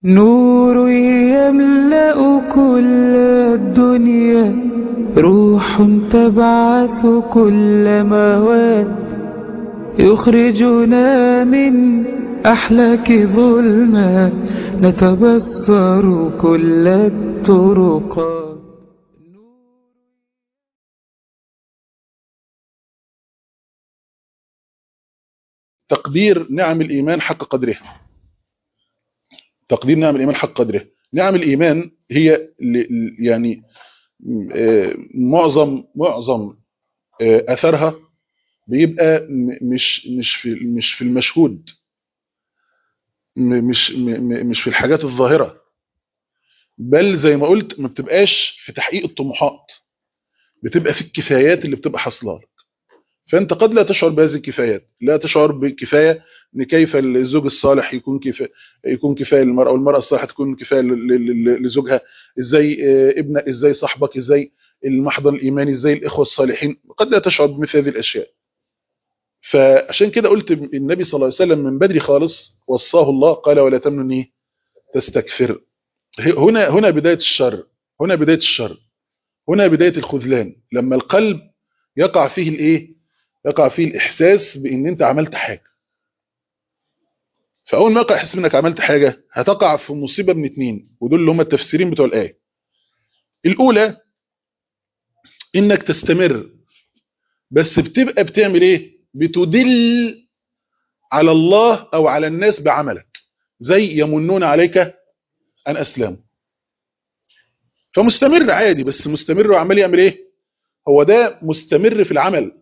نور يملأ كل الدنيا روح تبعث كل مواد يخرجنا من أحلاك ظلمات نتبصر كل الطرقات تقدير نعم الإيمان حق قدره تقدير نعم الإيمان حق قدره نعم الإيمان هي يعني معظم معظم أثرها بيبقى مش مش في مش في المشهود مش مش في الحاجات الظاهرة بل زي ما قلت ما بتبقاش في تحقيق الطموحات بتبقى في الكفايات اللي بتبقى حاصله لك فانت قد لا تشعر بهذه الكفايات لا تشعر بكفايه ان كيف الزوج الصالح يكون كفايه يكون كفايه للمراه والمراه الصالحه تكون كفايه لزوجها ازاي ابنك ازاي صاحبك ازاي المحضن الايماني ازاي الاخوه الصالحين قد لا تشعر بمثل هذه الاشياء فعشان كده قلت النبي صلى الله عليه وسلم من بدري خالص وصاه الله قال ولا تمنن ايه تستكثر هنا هنا بدايه الشر هنا بدايه الشر هنا بدايه الخذلان لما القلب يقع فيه الايه يقع فيه الاحساس بان انت عملت حاجه فاول ما يقع احساس انك عملت حاجه هتقع في مصيبه من اتنين ودول اللي هم التفسيرين بتوع الايه الاولى انك تستمر بس بتبقى بتعمل ايه بتدل على الله او على الناس بعملك زي يمنون عليك ان اسلموا فمستمر عادي بس مستمر وعمال يعمل ايه هو ده مستمر في العمل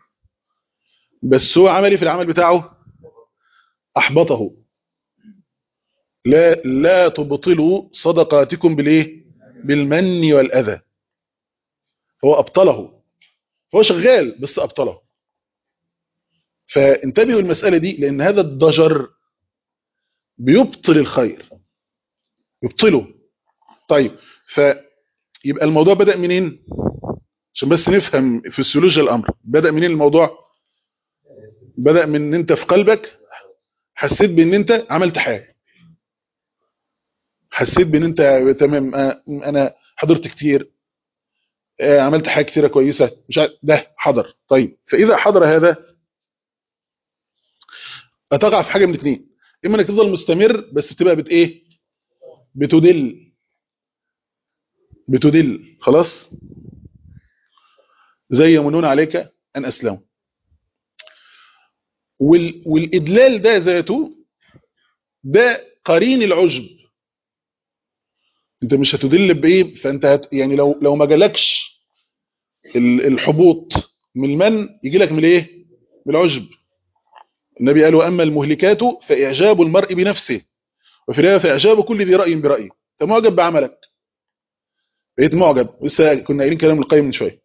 بس هو عملي في العمل بتاعه احبطه لا لا تبطلوا صدقاتكم بالايه بالمن والاذى هو ابطله هو شغال بس ابطله فانتبهوا المسألة دي لان هذا الضجر بيبطل الخير يبطله طيب فيبقى الموضوع بدأ منين عشان بس نفهم فسيولوجيا الامر بدأ منين الموضوع بدأ من ان انت في قلبك حسيت بان انت عملت حاجة حسيت بان انت تمام انا حضرت كتير عملت حاجة كتيرة كويسة مش ده حضر طيب فاذا حضر هذا هتقع في حاجة من اتنين اما انك تفضل مستمر بس بتبقى بت ايه بتدل بتدل خلاص زي يمنون عليك ان اسلموا وال... والادلال ده ذاته ده قرين العجب انت مش هتدل بايه فانت هت... يعني لو لو ما جالكش الحبوط من المن يجي لك من الايه من العجب النبي قال واما المهلكات فاعجاب المرء بنفسه وفي روايه فاعجاب كل ذي راي برايه انت معجب بعملك بقيت معجب لسه كنا قايلين كلام القيم من شويه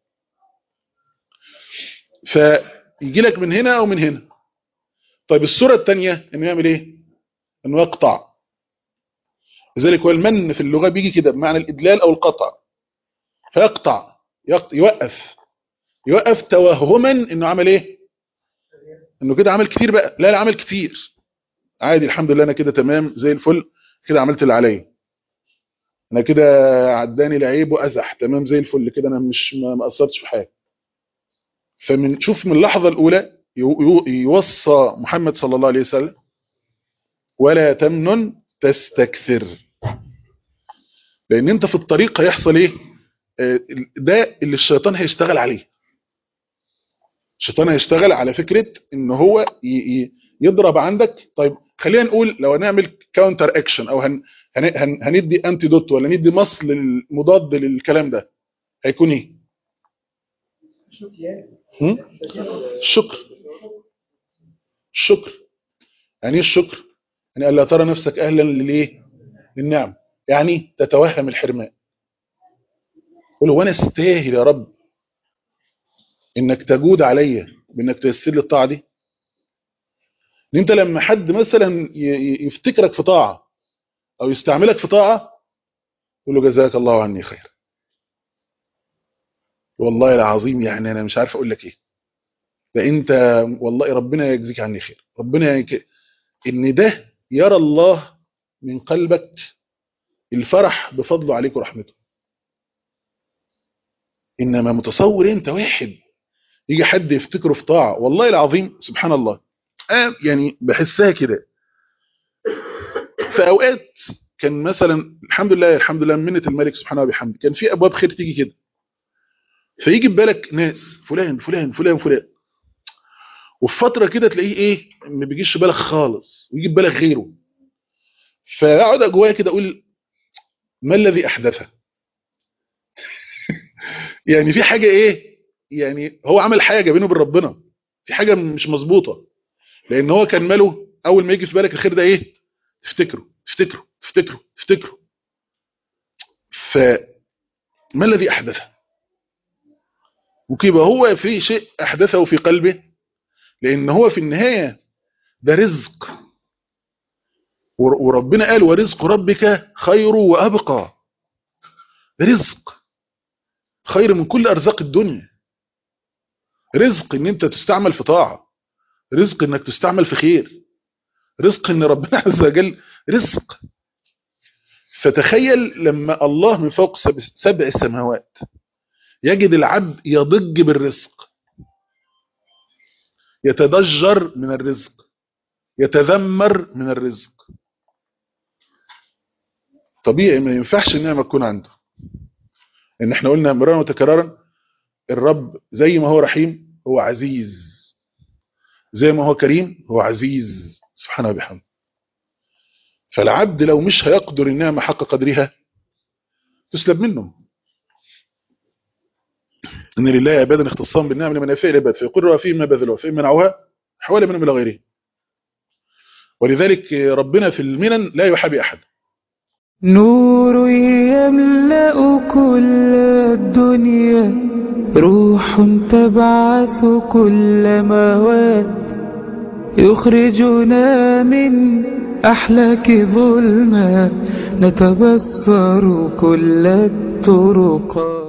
فيجي لك من هنا او من هنا طيب الصوره الثانيه انه يعمل ايه انه يقطع لذلك هو المن في اللغه بيجي كده بمعنى الادلال او القطع فيقطع يوقف يوقف توهما انه عمل ايه انه كده عمل كتير بقى لا لا عمل كتير عادي الحمد لله انا كده تمام زي الفل كده عملت اللي عليا انا كده عداني العيب وازح تمام زي الفل كده انا مش ما قصرتش في حاجه فمن شوف من اللحظه الاولى يوصى محمد صلى الله عليه وسلم ولا تمنن تستكثر لان انت في الطريق هيحصل ايه ده اللي الشيطان هيشتغل عليه الشيطان هيشتغل على فكرة ان هو يضرب عندك طيب خلينا نقول لو هنعمل كاونتر اكشن او هن هن هندي انتي دوت ولا ندي مصل مضاد للكلام ده هيكون ايه الشكر الشكر يعني ايه الشكر يعني الا ترى نفسك اهلا للايه للنعم يعني تتوهم الحرمان قول وانا استاهل يا رب انك تجود عليا بانك تيسر لي الطاعه دي ان انت لما حد مثلا يفتكرك في طاعه او يستعملك في طاعه تقول له جزاك الله عني خير والله العظيم يعني انا مش عارف اقول لك ايه ده انت والله ربنا يجزيك عني خير ربنا يك... ان ده يرى الله من قلبك الفرح بفضله عليك ورحمته إنما متصور أنت واحد يجي حد يفتكره في طاعة والله العظيم سبحان الله آه يعني بحسها كده في أوقات كان مثلا الحمد لله الحمد لله منة الملك سبحانه وبحمده كان في أبواب خير تيجي كده فيجي ببالك ناس فلان فلان فلان فلان وفي فترة كده تلاقيه ايه ما بيجيش بالك خالص ويجي بالك غيره فاقعد جوايا كده اقول ما الذي احدثه يعني في حاجة ايه يعني هو عمل حاجة بينه وبين ربنا في حاجة مش مظبوطة لان هو كان ماله اول ما يجي في بالك الخير ده ايه تفتكره تفتكره تفتكره تفتكره فما الذي احدثه ممكن يبقى هو في شيء احدثه في قلبه لان هو في النهاية ده رزق وربنا قال ورزق ربك خير وابقى ده رزق خير من كل ارزاق الدنيا رزق ان انت تستعمل في طاعة رزق انك تستعمل في خير رزق ان ربنا عز وجل رزق فتخيل لما الله من فوق سبع سماوات يجد العبد يضج بالرزق يتضجر من الرزق يتذمر من الرزق طبيعي ما ينفعش النعمة تكون عنده ان احنا قلنا مرارا وتكرارا الرب زي ما هو رحيم هو عزيز زي ما هو كريم هو عزيز سبحانه وبحمده فالعبد لو مش هيقدر النعمة حق قدرها تسلب منه ان لله عبادا اختصام بالنعم لمنافع العباد فيقر فيهم ما بذلوا فإن منعوها حوالي منهم الى غيره ولذلك ربنا في المنن لا يحابي احد نور يملأ كل الدنيا روح تبعث كل مواد يخرجنا من أحلاك ظلمات نتبصر كل الطرقات